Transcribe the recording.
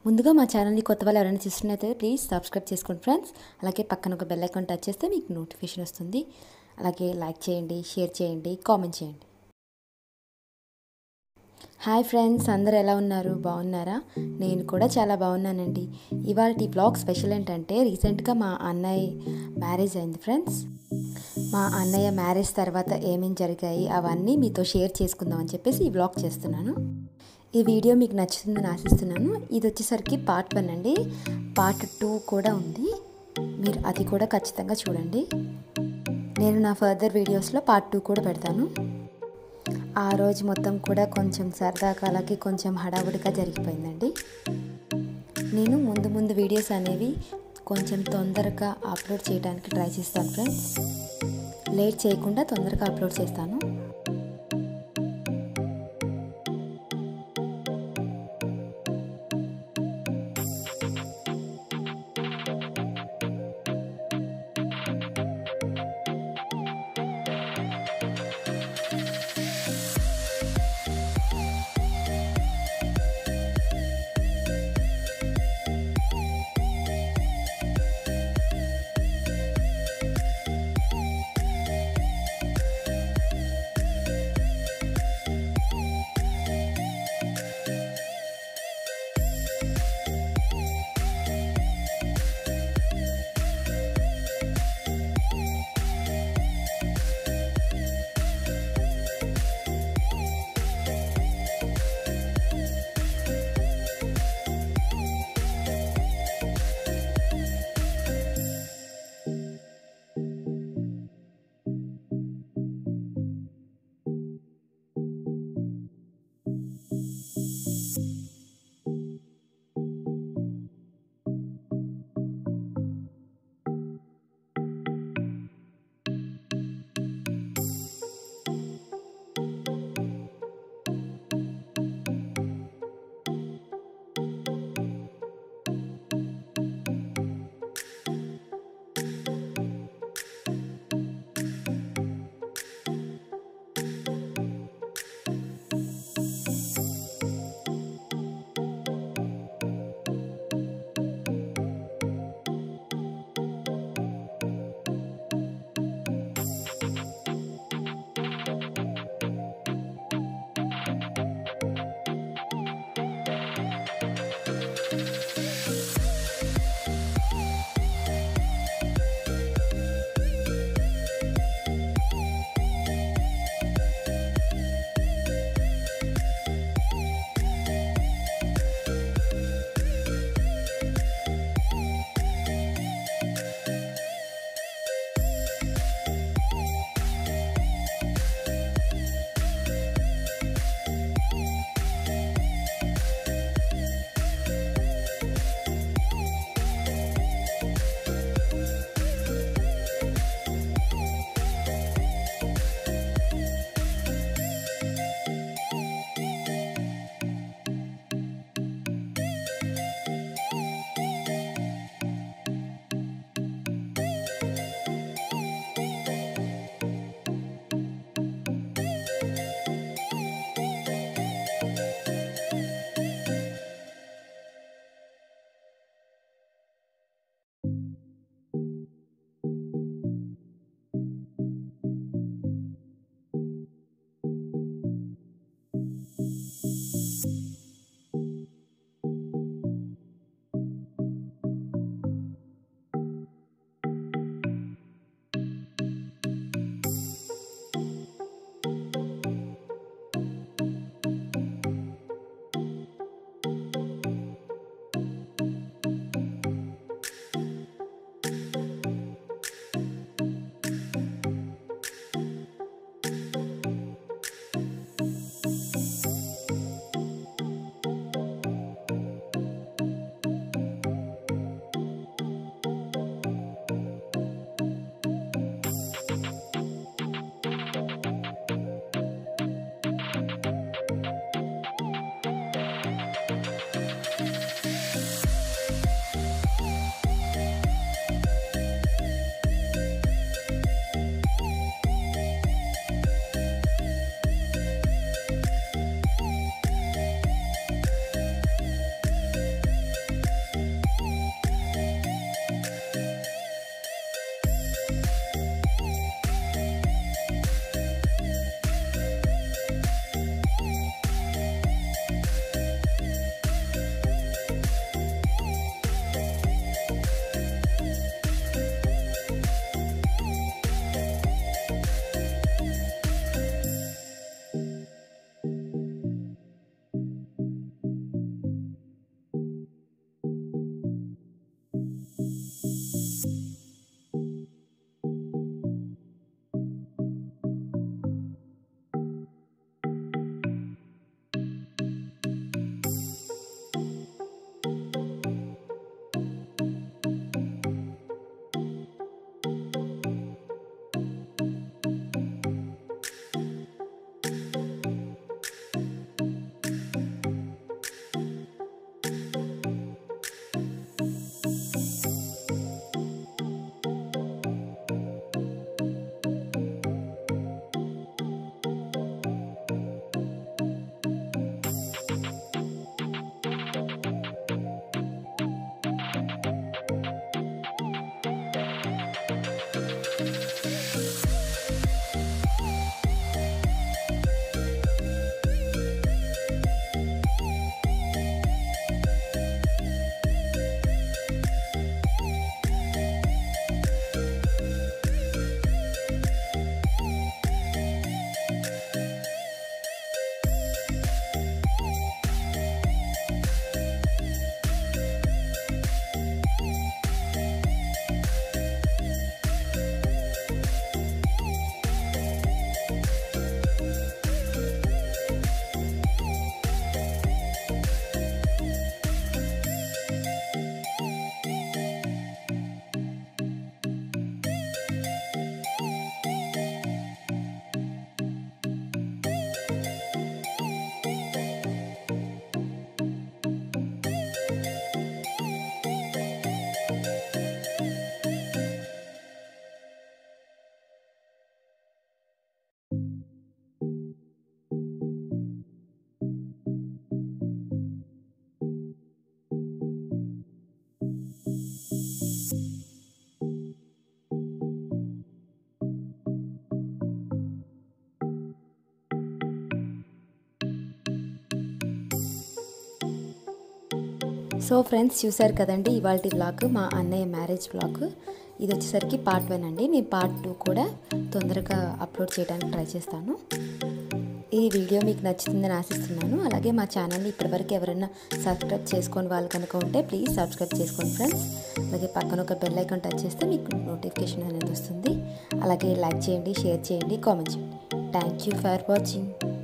ముందుగా మా ఛానల్ని కొత్త వాళ్ళు ఎవరైనా చూస్తున్నట్లయితే ప్లీజ్ సబ్స్క్రైబ్ చేసుకోండి ఫ్రెండ్స్ అలాగే పక్కన ఒక బెల్ ఐకాన్ టచ్ చేస్తే మీకు నోటిఫికేషన్ వస్తుంది అలాగే లైక్ చేయండి షేర్ చేయండి కామెంట్ చేయండి హాయ్ ఫ్రెండ్స్ అందరు ఎలా ఉన్నారు బాగున్నారా నేను కూడా చాలా బాగున్నానండి ఇవాళ ఈ బ్లాగ్ స్పెషల్ ఏంటంటే రీసెంట్గా మా అన్నయ్య మ్యారేజ్ అయింది ఫ్రెండ్స్ మా అన్నయ్య మ్యారేజ్ తర్వాత ఏమేం జరిగాయి అవన్నీ మీతో షేర్ చేసుకుందామని చెప్పేసి ఈ బ్లాగ్ చేస్తున్నాను ఈ వీడియో మీకు నచ్చుతుందని ఆశిస్తున్నాను ఇది వచ్చేసరికి పార్ట్ వన్ అండి పార్ట్ టూ కూడా ఉంది మీరు అది కూడా ఖచ్చితంగా చూడండి నేను నా ఫర్దర్ వీడియోస్లో పార్ట్ టూ కూడా పెడతాను ఆ రోజు మొత్తం కూడా కొంచెం సరదా కాలకి కొంచెం హడావుడిగా జరిగిపోయిందండి నేను ముందు ముందు వీడియోస్ అనేవి కొంచెం తొందరగా అప్లోడ్ చేయడానికి ట్రై చేస్తాను ఫ్రెండ్స్ లేట్ చేయకుండా తొందరగా అప్లోడ్ చేస్తాను సో ఫ్రెండ్స్ చూసారు కదండి ఇవాళ బ్లాగ్ మా అన్నయ్య మ్యారేజ్ బ్లాగ్ ఇది వచ్చేసరికి పార్ట్ వన్ అండి నేను పార్ట్ టూ కూడా తొందరగా అప్లోడ్ చేయడానికి ట్రై చేస్తాను ఈ వీడియో మీకు నచ్చుతుందని ఆశిస్తున్నాను అలాగే మా ఛానల్ని ఇప్పటివరకు ఎవరైనా సబ్స్క్రైబ్ చేసుకొని వాళ్ళు కనుక ఉంటే ప్లీజ్ సబ్స్క్రైబ్ చేసుకోండి ఫ్రెండ్స్ అలాగే పక్కన ఒక బెల్ ఐకాన్ టచ్ చేస్తే మీకు నోటిఫికేషన్ అనేది వస్తుంది అలాగే లైక్ చేయండి షేర్ చేయండి కామెంట్ చేయండి థ్యాంక్ యూ ఫర్ వాచింగ్